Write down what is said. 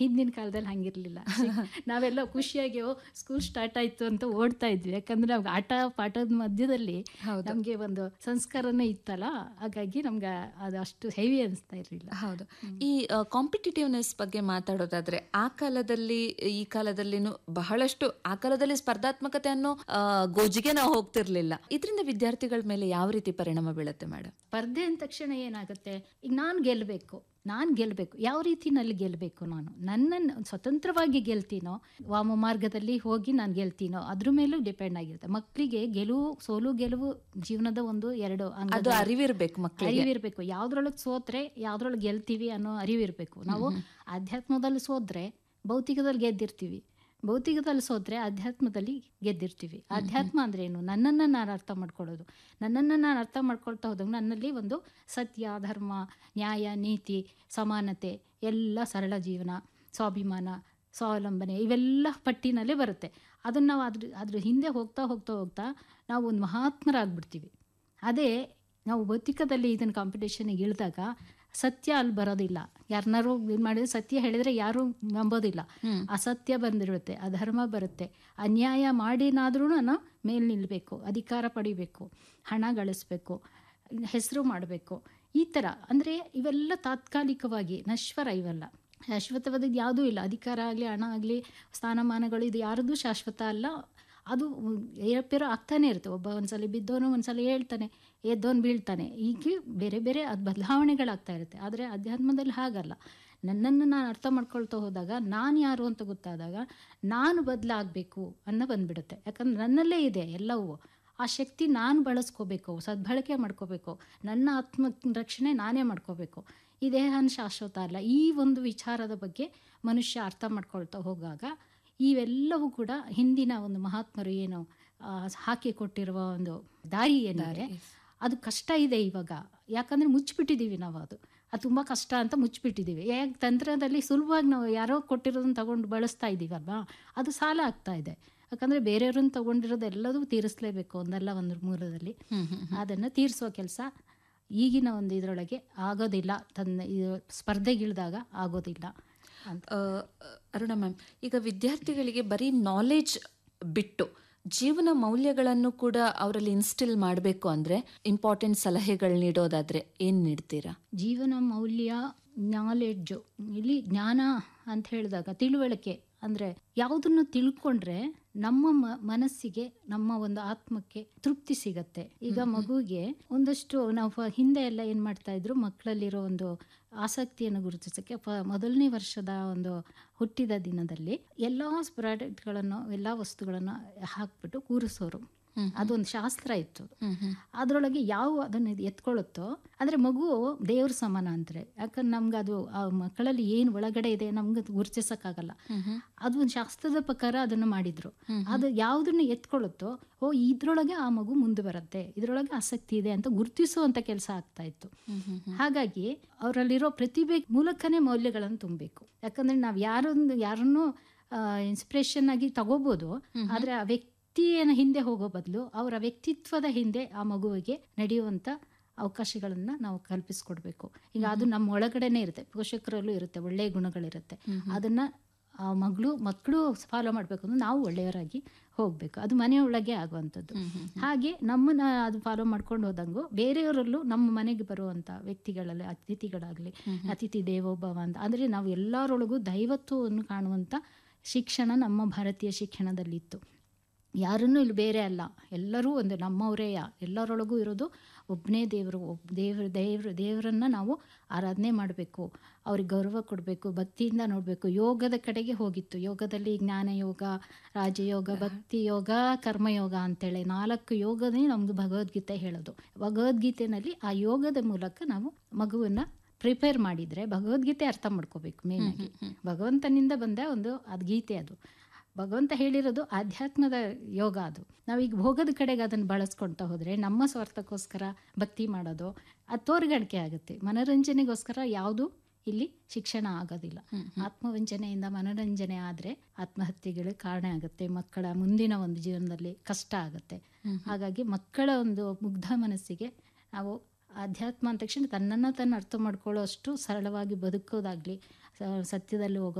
ಹಿಂದಿನ ಕಾಲದಲ್ಲಿ ಹಂಗಿರ್ಲಿಲ್ಲ ನಾವೆಲ್ಲ ಖುಷಿಯಾಗಿ ಸ್ಕೂಲ್ ಸ್ಟಾರ್ಟ್ ಆಯ್ತು ಅಂತ ಓಡ್ತಾ ಇದ್ವಿ ಯಾಕಂದ್ರೆ ಅವಾಗ ಆಟ ಪಾಠದ ಮಧ್ಯದಲ್ಲಿ ಹೌದು. ನಮ್ಗೆ ಒಂದು ಸಂಸ್ಕಾರನೇ ಇತ್ತಲ್ಲ ಹಾಗಾಗಿ ನಮ್ಗೆ ಅದು ಅಷ್ಟು ಹೆವಿ ಅನಿಸ್ತಾ ಇರಲಿಲ್ಲ ಹೌದು ಈ ಕಾಂಪಿಟೇಟಿವ್ನೆಸ್ ಬಗ್ಗೆ ಮಾತಾಡೋದಾದ್ರೆ ಆ ಕಾಲದಲ್ಲಿ ಈ ಕಾಲದಲ್ಲಿನೂ ಬಹಳಷ್ಟು ಆ ಕಾಲದಲ್ಲಿ ಸ್ಪರ್ಧಾತ್ಮಕತೆ ಅನ್ನೋ ಆ, ಗೋಜಿಗೆ ನಾವು ಹೋಗ್ತಿರ್ಲಿಲ್ಲ ಇದರಿಂದ ವಿದ್ಯಾರ್ಥಿಗಳ ಮೇಲೆ ಯಾವ ರೀತಿ ಪರಿಣಾಮ ಬೀಳುತ್ತೆ ಮೇಡಮ್ ಸ್ಪರ್ಧೆ ಅಂದ ತಕ್ಷಣ ಏನಾಗುತ್ತೆ ಈಗ ನಾನು ಗೆಲ್ಲಬೇಕು ನಾನು ಗೆಲ್ಲಬೇಕು ಯಾವ ರೀತಿನಲ್ಲಿ ಗೆಲ್ಲಬೇಕು ನಾನು ನನ್ನನ್ನು ಸ್ವತಂತ್ರವಾಗಿ ಗೆಲ್ತೀನೋ ವಾಮ ಮಾರ್ಗದಲ್ಲಿ ಹೋಗಿ ನಾನು ಗೆಲ್ತೀನೋ ಅದ್ರ ಮೇಲೂ ಡಿಪೆಂಡ್ ಆಗಿರುತ್ತೆ ಮಕ್ಕಳಿಗೆ ಗೆಲುವು ಸೋಲು ಗೆಲುವು ಜೀವನದ ಒಂದು ಎರಡು ಅಂಗದ ಅದು ಅರಿವಿರ್ಬೇಕು ಮಕ್ಕಳಿಗೆ ಅರಿವಿರ್ಬೇಕು ಯಾವ್ದ್ರೊಳಗೆ ಸೋತ್ರೆ ಯಾವ್ದ್ರೊಳಗೆ ಗೆಲ್ತೀವಿ ಅನ್ನೋ ಅರಿವಿರ್ಬೇಕು ನಾವು ಅಧ್ಯಾತ್ಮದಲ್ಲಿ ಸೋದ್ರೆ ಭೌತಿಕದಲ್ಲಿ ಗೆದ್ದಿರ್ತೀವಿ ಭೌತಿಕದಲ್ಲಿ ಸೋತ್ರೆ ಅಧ್ಯಾತ್ಮದಲ್ಲಿ ಗೆದ್ದಿರ್ತೀವಿ ಅಧ್ಯಾತ್ಮ ಅಂದ್ರೆ ಏನು ನನ್ನನ್ನು ನಾನು ಅರ್ಥ ಮಾಡ್ಕೊಳ್ಳೋದು ನನ್ನನ್ನು ನಾನು ಅರ್ಥ ಮಾಡ್ಕೊಳ್ತಾ ಹೋದಾಗ ನನ್ನಲ್ಲಿ ಒಂದು ಸತ್ಯ ಧರ್ಮ ನ್ಯಾಯ ನೀತಿ ಸಮಾನತೆ ಎಲ್ಲ ಸರಳ ಜೀವನ ಸ್ವಾಭಿಮಾನ ಸ್ವಾವಲಂಬನೆ ಇವೆಲ್ಲ ಪಟ್ಟಿನಲ್ಲೇ ಬರುತ್ತೆ ಅದನ್ನು ನಾವು ಅದ್ರ ಅದ್ರ ಹಿಂದೆ ಹೋಗ್ತಾ ಹೋಗ್ತಾ ಹೋಗ್ತಾ ನಾವು ಒಂದು ಮಹಾತ್ಮರಾಗ್ಬಿಡ್ತೀವಿ ಅದೇ ನಾವು ಭೌತಿಕದಲ್ಲಿ ಇದನ್ನು ಕಾಂಪಿಟೇಷನ್ಗೆ ಇಳಿದಾಗ ಸತ್ಯ ಅಲ್ಲಿ ಬರೋದಿಲ್ಲ ಯಾರನ್ನಾರು ಇದು ಮಾಡಿದ್ರೆ ಸತ್ಯ ಹೇಳಿದರೆ ಯಾರೂ ನಂಬೋದಿಲ್ಲ ಅಸತ್ಯ ಬಂದಿರುತ್ತೆ ಅಧರ್ಮ ಬರುತ್ತೆ ಅನ್ಯಾಯ ಮಾಡಿನಾದ್ರೂ ನಾನು ಮೇಲೆ ನಿಲ್ಲಬೇಕು ಅಧಿಕಾರ ಪಡಿಬೇಕು ಹಣ ಗಳಿಸ್ಬೇಕು ಹೆಸರು ಮಾಡಬೇಕು ಈ ಥರ ಅಂದರೆ ಇವೆಲ್ಲ ತಾತ್ಕಾಲಿಕವಾಗಿ ನಶ್ವರ ಇವೆಲ್ಲ ಶಾಶ್ವತವಾದದ್ದು ಯಾವುದೂ ಇಲ್ಲ ಅಧಿಕಾರ ಆಗಲಿ ಹಣ ಆಗಲಿ ಸ್ಥಾನಮಾನಗಳು ಇದು ಯಾರದೂ ಶಾಶ್ವತ ಅಲ್ಲ ಅದು ಏರಪೇರೋ ಆಗ್ತಾನೆ ಇರುತ್ತೆ ಒಬ್ಬ ಒಂದ್ಸಲ ಬಿದ್ದವನು ಒಂದ್ಸಲ ಹೇಳ್ತಾನೆ ಎದ್ದವನು ಬೀಳ್ತಾನೆ ಹೀಗೆ ಬೇರೆ ಬೇರೆ ಅದು ಬದಲಾವಣೆಗಳಾಗ್ತಾ ಇರುತ್ತೆ ಆದರೆ ಅಧ್ಯಾತ್ಮದಲ್ಲಿ ಹಾಗಲ್ಲ ನನ್ನನ್ನು ನಾನು ಅರ್ಥ ಮಾಡ್ಕೊಳ್ತಾ ಹೋದಾಗ ನಾನು ಯಾರು ಅಂತ ಗೊತ್ತಾದಾಗ ನಾನು ಬದಲಾಗಬೇಕು ಅನ್ನೋ ಬಂದ್ಬಿಡುತ್ತೆ ಯಾಕಂದ್ರೆ ನನ್ನಲ್ಲೇ ಇದೆ ಎಲ್ಲವೂ ಆ ಶಕ್ತಿ ನಾನು ಬಳಸ್ಕೋಬೇಕು ಸದ್ಬಳಕೆ ಮಾಡ್ಕೋಬೇಕು ನನ್ನ ಆತ್ಮ ರಕ್ಷಣೆ ನಾನೇ ಮಾಡ್ಕೋಬೇಕು ಈ ದೇಹನ ಶಾಶ್ವತ ಅಲ್ಲ ಈ ಒಂದು ವಿಚಾರದ ಬಗ್ಗೆ ಮನುಷ್ಯ ಅರ್ಥ ಮಾಡ್ಕೊಳ್ತಾ ಹೋಗಾಗ ಇವೆಲ್ಲವೂ ಕೂಡ ಹಿಂದಿನ ಒಂದು ಮಹಾತ್ಮರು ಏನು ಆ, ಹಾಕಿ ಕೊಟ್ಟಿರುವ ಒಂದು ದಾರಿ ಏನಿದೆ ಅದು ಕಷ್ಟ ಇದೆ ಇವಾಗ ಯಾಕಂದರೆ ಮುಚ್ಚಿಬಿಟ್ಟಿದ್ದೀವಿ ನಾವು ಅದು ಅದು ತುಂಬ ಕಷ್ಟ ಅಂತ ಮುಚ್ಚಿಬಿಟ್ಟಿದ್ದೀವಿ ಯಾಕೆ ತಂತ್ರದಲ್ಲಿ ಸುಲಭವಾಗಿ ನಾವು ಯಾರೋ ಕೊಟ್ಟಿರೋದನ್ನ ತಗೊಂಡು ಬಳಸ್ತಾ ಇದ್ದೀವಲ್ವಾ ಅದು ಸಾಲ ಆಗ್ತಾ ಇದೆ ಯಾಕಂದರೆ ಬೇರೆಯವ್ರನ್ನ ತಗೊಂಡಿರೋದು ಎಲ್ಲದೂ ತೀರಿಸಲೇಬೇಕು ಒಂದಲ್ಲ ಒಂದು ಮೂಲದಲ್ಲಿ ಅದನ್ನು ತೀರಿಸುವ ಕೆಲಸ ಈಗಿನ ಒಂದು ಇದರೊಳಗೆ ಆಗೋದಿಲ್ಲ ತನ್ನ ಇದು ಸ್ಪರ್ಧೆಗಿಳಿದಾಗ ಆಗೋದಿಲ್ಲ ಅಂತ ಆ, ಅರುಣ ಮ್ಯಾಮ್ ಈಗ ವಿದ್ಯಾರ್ಥಿಗಳಿಗೆ ಬರೀ ನಾಲೆಜ್ ಬಿಟ್ಟು ಜೀವನ ಮೌಲ್ಯಗಳನ್ನು ಕೂಡ ಅವರಲ್ಲಿ ಇನ್ಸ್ಟಿಲ್ ಮಾಡಬೇಕು ಅಂದ್ರೆ ಇಂಪಾರ್ಟೆಂಟ್ ಸಲಹೆಗಳು ನೀಡೋದಾದ್ರೆ ಏನ್ ನೀಡ್ತೀರಾ ಜೀವನ ಮೌಲ್ಯ ನಾಲೆಡ್ಜು ಇಲ್ಲಿ ಜ್ಞಾನ ಅಂತ ಹೇಳಿದಾಗ ತಿಳುವಳಿಕೆ ಅಂದರೆ ಯಾವುದನ್ನು ತಿಳ್ಕೊಂಡ್ರೆ ನಮ್ಮ ಮ- ಮನಸ್ಸಿಗೆ ನಮ್ಮ ಒಂದು ಆತ್ಮಕ್ಕೆ ತೃಪ್ತಿ ಸಿಗತ್ತೆ ಈಗ ಮಗುವಿಗೆ ಒಂದಷ್ಟು ನಾವು ಫ- ಹಿಂದೆ ಎಲ್ಲ ಏನು ಮಾಡ್ತಾ ಇದ್ರು ಮಕ್ಕಳಲ್ಲಿರೋ ಒಂದು ಆಸಕ್ತಿಯನ್ನು ಗುರುತಿಸೋಕ್ಕೆ ಪ ಮೊದಲನೇ ವರ್ಷದ ಒಂದು ಹುಟ್ಟಿದ ದಿನದಲ್ಲಿ ಎಲ್ಲ ಪ್ರಾಡಕ್ಟ್ಗಳನ್ನು ಎಲ್ಲ ವಸ್ತುಗಳನ್ನು ಹಾಕ್ಬಿಟ್ಟು ಕೂರಿಸೋರು ಅದೊಂದು ಶಾಸ್ತ್ರ ಇತ್ತು ಅದರೊಳಗೆ ಯಾವ ಅದನ್ನು ಇದು ಎತ್ಕೊಳ್ಳುತ್ತೋ ಅಂದರೆ ಮಗು ದೇವ್ರ ಸಮಾನ ಅಂತಾರೆ ಯಾಕಂದ್ರೆ ನಮ್ಗೆ ಅದು ಆ ಮಕ್ಕಳಲ್ಲಿ ಏನು ಒಳಗಡೆ ಇದೆ ನಮ್ಗೆ ಅದು ಗುರುತಿಸೋಕ್ಕಾಗಲ್ಲ ಅದು ಒಂದು ಶಾಸ್ತ್ರದ ಪ್ರಕಾರ ಅದನ್ನು ಮಾಡಿದ್ರು ಅದು ಯಾವುದನ್ನು ಎತ್ಕೊಳ್ಳುತ್ತೋ ಓ ಇದ್ರೊಳಗೆ ಆ ಮಗು ಮುಂದೆ ಬರುತ್ತೆ ಇದ್ರೊಳಗೆ ಆಸಕ್ತಿ ಇದೆ ಅಂತ ಗುರುತಿಸುವಂತ ಕೆಲಸ ಆಗ್ತಾ ಇತ್ತು ಹಾಗಾಗಿ ಅವರಲ್ಲಿರೋ ಪ್ರತಿಭೆ ಮೂಲಕನೇ ಮೌಲ್ಯಗಳನ್ನು ತುಂಬಬೇಕು ಯಾಕಂದ್ರೆ ನಾವು ಯಾರೊಂದು ಯಾರನ್ನೂ ಇನ್ಸ್ಪಿರೇಷನ್ ಆಗಿ ತಗೋಬಹುದು ಆದ್ರೆ ಆ ವ್ಯಕ್ತಿಯನ್ನ ಹಿಂದೆ ಹೋಗೋ ಬದಲು ಅವರ ವ್ಯಕ್ತಿತ್ವದ ಹಿಂದೆ ಆ ಮಗುವಿಗೆ ನಡೆಯುವಂತ ಅವಕಾಶಗಳನ್ನ ನಾವು ಕಲ್ಪಿಸ್ಕೊಡ್ಬೇಕು ಈಗ ಅದು ನಮ್ಮ ಒಳಗಡೆನೆ ಇರುತ್ತೆ ಪೋಷಕರಲ್ಲೂ ಇರುತ್ತೆ ಒಳ್ಳೆಯ ಗುಣಗಳಿರುತ್ತೆ ಅದನ್ನ ಆ ಮಗಳು ಮಕ್ಕಳು ಫಾಲೋ ಮಾಡಬೇಕು ಅಂದ್ರೆ ನಾವು ಒಳ್ಳೆಯವರಾಗಿ ಹೋಗಬೇಕು ಅದು ಮನೆಯೊಳಗೆ ಆಗುವಂಥದ್ದು ಹಾಗೆ ನಮ್ಮನ್ನ ಅದು ಫಾಲೋ ಮಾಡ್ಕೊಂಡು ಹೋದಂಗು ಬೇರೆಯವರಲ್ಲೂ ನಮ್ಮ ಮನೆಗೆ ಬರುವಂಥ ವ್ಯಕ್ತಿಗಳಲ್ಲಿ ಅತಿಥಿಗಳಾಗಲಿ ಅತಿಥಿ ದೇವೋಭವ ಅಂತ ಅಂದರೆ ನಾವು ಎಲ್ಲರೊಳಗೂ ದೈವತ್ವವನ್ನು ಕಾಣುವಂಥ ಶಿಕ್ಷಣ ನಮ್ಮ ಭಾರತೀಯ ಶಿಕ್ಷಣದಲ್ಲಿತ್ತು ಯಾರನ್ನೂ ಇಲ್ಲಿ ಬೇರೆ ಅಲ್ಲ ಎಲ್ಲರೂ ಒಂದು ನಮ್ಮವರೇಯ ಎಲ್ಲರೊಳಗೂ ಇರೋದು ಒಬ್ಬನೇ ದೇವರು ಒಬ್ಬ ದೇವ್ರ ದೇವ್ರ ದೇವರನ್ನ ನಾವು ಆರಾಧನೆ ಮಾಡಬೇಕು ಅವ್ರಿಗೆ ಗೌರವ ಕೊಡಬೇಕು ಭಕ್ತಿಯಿಂದ ನೋಡಬೇಕು ಯೋಗದ ಕಡೆಗೆ ಹೋಗಿತ್ತು ಯೋಗದಲ್ಲಿ ಜ್ಞಾನ ಯೋಗ ರಾಜಯೋಗ ಭಕ್ತಿ ಯೋಗ ಕರ್ಮಯೋಗ ಅಂತೇಳಿ ನಾಲ್ಕು ಯೋಗನೇ ನಮ್ಮದು ಭಗವದ್ಗೀತೆ ಹೇಳೋದು ಭಗವದ್ಗೀತೆನಲ್ಲಿ ಆ ಯೋಗದ ಮೂಲಕ ನಾವು ಮಗುವನ್ನ ಪ್ರಿಪೇರ್ ಮಾಡಿದರೆ ಭಗವದ್ಗೀತೆ ಅರ್ಥ ಮಾಡ್ಕೋಬೇಕು ಮೇನಾಗಿ ಭಗವಂತನಿಂದ ಬಂದ ಒಂದು ಅದು ಗೀತೆ ಅದು ಭಗವಂತ ಹೇಳಿರೋದು ಆಧ್ಯಾತ್ಮದ ಯೋಗ ಅದು ನಾವೀಗ ಭೋಗದ ಕಡೆಗೆ ಅದನ್ನು ಬಳಸ್ಕೊಳ್ತಾ ಹೋದರೆ ನಮ್ಮ ಸ್ವಾರ್ಥಕ್ಕೋಸ್ಕರ ಭಕ್ತಿ ಮಾಡೋದು ಅದು ತೋರ್ಗಡಿಕೆ ಆಗುತ್ತೆ ಮನೋರಂಜನೆಗೋಸ್ಕರ ಯಾವುದು ಇಲ್ಲಿ ಶಿಕ್ಷಣ ಆಗೋದಿಲ್ಲ ಆತ್ಮವಂಚನೆಯಿಂದ ಮನೋರಂಜನೆ ಆದರೆ ಆತ್ಮಹತ್ಯೆಗಳು ಕಾರಣ ಆಗುತ್ತೆ ಮಕ್ಕಳ ಮುಂದಿನ ಒಂದು ಜೀವನದಲ್ಲಿ ಕಷ್ಟ ಆಗುತ್ತೆ ಹಾಗಾಗಿ ಮಕ್ಕಳ ಒಂದು ಮುಗ್ಧ ಮನಸ್ಸಿಗೆ ನಾವು ಅಧ್ಯಾತ್ಮ ಅಂದ ತಕ್ಷಣ ತನ್ನನ್ನು ತನ್ನ ಅರ್ಥ ಮಾಡ್ಕೊಳ್ಳೋ ಅಷ್ಟು ಸರಳವಾಗಿ ಬದುಕೋದಾಗ್ಲಿ ಸ- ಸತ್ಯದಲ್ಲಿ ಹೋಗೋ